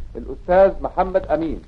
الأستاذ محمد أمين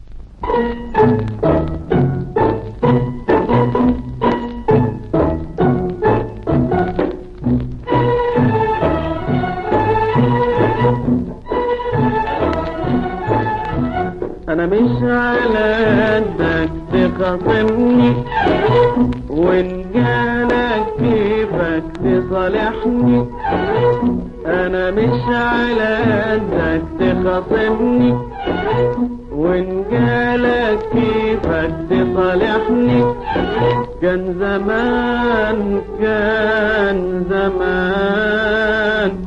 انا مش على قدك تخاصمني وان جالك كيفك تصالحني انا مش على قدك تخاصمني وان جالك كيفك تصالحني كان زمان كان زمان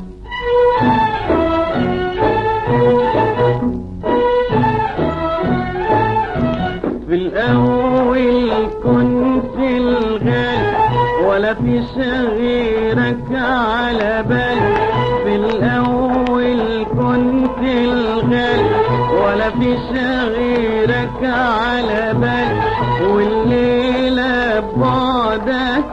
في الأول كنت الغالي ولا في غيرك على بالي في الأول كنت الغالي ولا في غيرك على بالي والليلة بعدك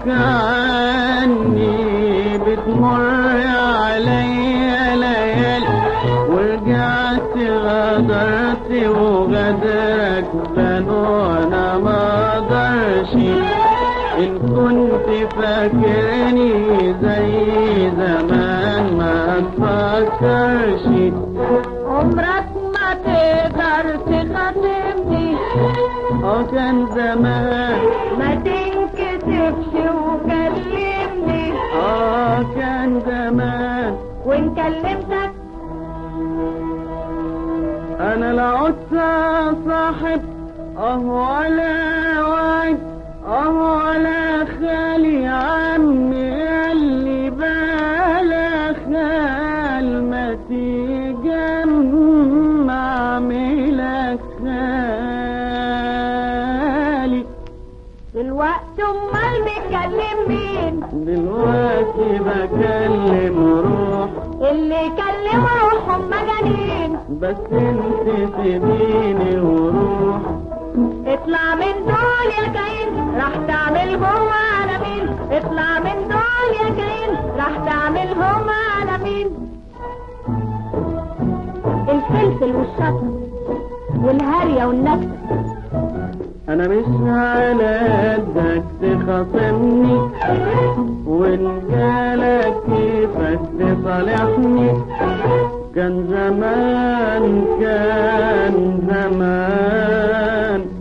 عني بتمر عليا ليالي ورجعت غدرت وغدرك بان وانا ما اقدرش ان كنت فاكرني زي زمان ما تفكرش عمرك ما تقدر تخاصمني اه كان زمان ما تنكسفش وكلمني اه كان زمان وان كلمتك انا لا عدت صاحب اه ولا وعد اه ولا خالي عمي اللي بلا خال ما تجمع ملك خالي دلوقتي امال بتكلم مين دلوقتي بكلم روح اللي كلم روحهم مجانين بس انت تديني وروح اطلع من دول يا كاين راح تعملهم على مين اطلع من دول يا كاين راح تعملهم على مين الفلفل والشطة والهرية والنكتة انا مش على قدك تخاصمني وان جالك كيفك تصالحني كان زمان كان زمان